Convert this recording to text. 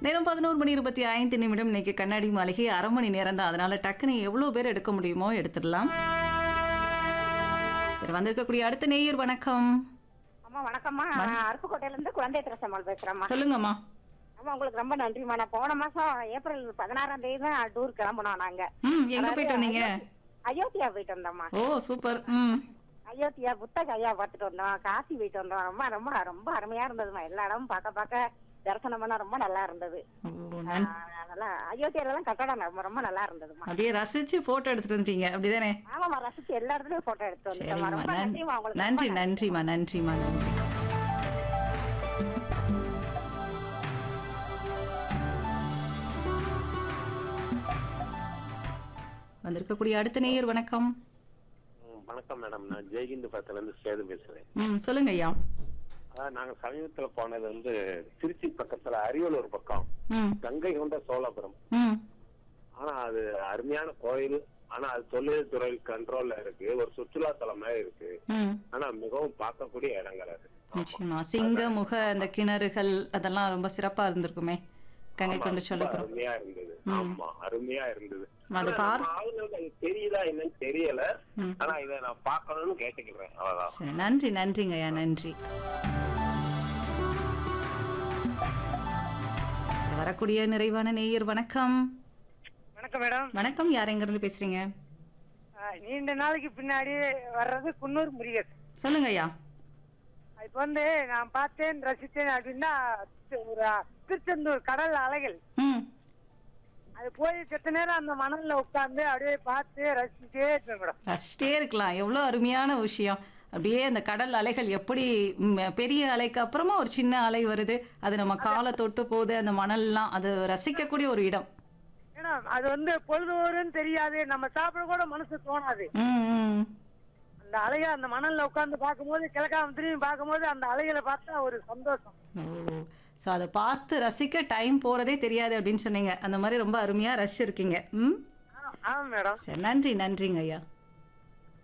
நேரம் பதினோரு மணி இருபத்தி ஐந்து நிமிடம் இன்னைக்கு கண்ணாடி மாளிகை அரை மணி நேரம் தான் அதனால டக்குன்னு எவ்வளோ பேர் எடுக்க முடியுமோ எடுத்துடலாம் சரி வந்திருக்கக்கூடிய அடுத்த நேயர் வணக்கம் அம்மா வணக்கம்மா நான் அருப்புக்கோட்டையில இருந்து குழந்தை திரசம்மாள் பேசுறேம்மா சொல்லுங்கம்மா அம்மா உங்களுக்கு ரொம்ப நன்றிம்மா நான் போன மாசம் ஏப்ரல் பதினாறாம் தேதி தான் டூர் கிளம்புனோம் நாங்க ம் எங்க போயிட்டு வந்தீங்க அயோத்தியா போயிட்டு வந்தோம்மா ஓ சூப்பர் ம் அயோத்தியா புத்தக ஐயா பார்த்துட்டு வந்தோம் காசி போயிட்டு வந்தோம் ரொம்ப ரொம்ப ரொம்ப அருமையா இருந்ததுமா எல்லா இடமும் பார்க்க பார்க்க தரிசனம் பண்ண ரொம்ப நல்லா இருந்தது ஓ நன் ஆஹ் நல்லா அயோத்தியால எல்லாம் கட்டடம் ரொம்ப ரொம்ப நல்லா இருந்ததுமா அப்படியே ரசிச்சு போட்டோ எடுத்துட்டு வந்துட்டீங்க அப்படிதானே ஆமாம்மா ரசிச்சு எல்லா இடத்துலயும் போட்டோ எடுத்து வந்துட்டோம்மா சரிம்மா ரொம்ப நன்- நன்றிமா உங்களுக்கு நன்றி ரொம்ப நன்றிம்மா நன்றிம்மா நன்றி வந்திருக்கக்கூடிய அடுத்த நேயர் வணக்கம் ம், வணக்கம் மேடம் நான் ஜெய்ஹிந்த் பக்கத்துல இருந்து சேது பேசுறேன் ம் சொல்லுங்க ஐயா அதான் நாங்க சமீபத்துல போனது வந்து திருச்சி பக்கத்துல அரியலூர் பக்கம் ம் கங்கை கொண்ட சோழபுரம் ம் ஆனா அது அருமையான கோயில் ஆனா அது தொழில் துறை கண்ட்ரோல்ல இருக்கு ஒரு சுற்றுலா தலம் மாதிரி இருக்கு ம் ஆனா மிகவும் பார்க்கக்கூடிய இடங்கள் அது நிச்சயமா சிங்க முக அந்த கிணறுகள் அதெல்லாம் ரொம்ப சிறப்பா இருந்திருக்குமே கங்கை கொண்டு ரொம்ப சொல்லப்போறோம் அருமையா இருந்தது ஆமா அருமையா இருந்தது அது ஆனா பார்- நம்ம ஆளுங்களுக்கு அது தெரியுதா என்னன்னு தெரியல ம். ஆனா இதை நான் பார்க்கணும்னு கேட்டுக்கிறேன் அவ்வளவுதான் சரி நன்றி நன்றிங்க ஐயா நன்றி வரக்கூடிய நிறைவான நேயர் வணக்கம் வணக்கம் மேடம் வணக்கம் யார் எங்க இருந்து பேசுறீங்க ஆஹ் நீண்ட நாளைக்கு பின்னாடி வர்றது குன்னூர் முருகன் சொல்லுங்க ஐயா இப்போ வந்து நான் பார்த்தேன் ரசித்தேன் அப்படின்னா ஒரு திருச்செந்தூர் கடல் அலைகள் ம் அது போய் செத்த நேரம் அந்த மணல்ல உட்கார்ந்து அப்படியே பார்த்து ரசிச்சுட்டே இருப்பேன் மேடம் ரசிச்சிட்டே இருக்கலாம் எவ்வளோ அருமையான விஷயம் அப்படியே அந்த கடல் அலைகள் எப்படி ம், பெரிய அலைக்கு அப்புறமா ஒரு சின்ன அலை வருது அது நம்ம காலை தொட்டு போகுது அந்த மணல்லாம் அது ரசிக்கக்கூடிய ஒரு இடம் ஏன்னா அது வந்து பொழுதுவரும் தெரியாது நம்ம சாப்பிட கூட மனசு தோணாது ம் ம் அந்த அலைய அந்த மணல்ல உட்கார்ந்து பார்க்கும்போது கிழக்காம திரும்பி பார்க்கும்போது அந்த அலைகளை பார்த்தா ஒரு சந்தோஷம் ஓ ஸோ அதை பார்த்து ரசிக்க டைம் போகிறதே தெரியாது அப்படின்னு சொன்னீங்க அந்த மாதிரி ரொம்ப அருமையாக ரசிச்சிருக்கீங்க ம் ஆ- ஆமா மேடம் சரி நன்றி நன்றிங்க ஐயா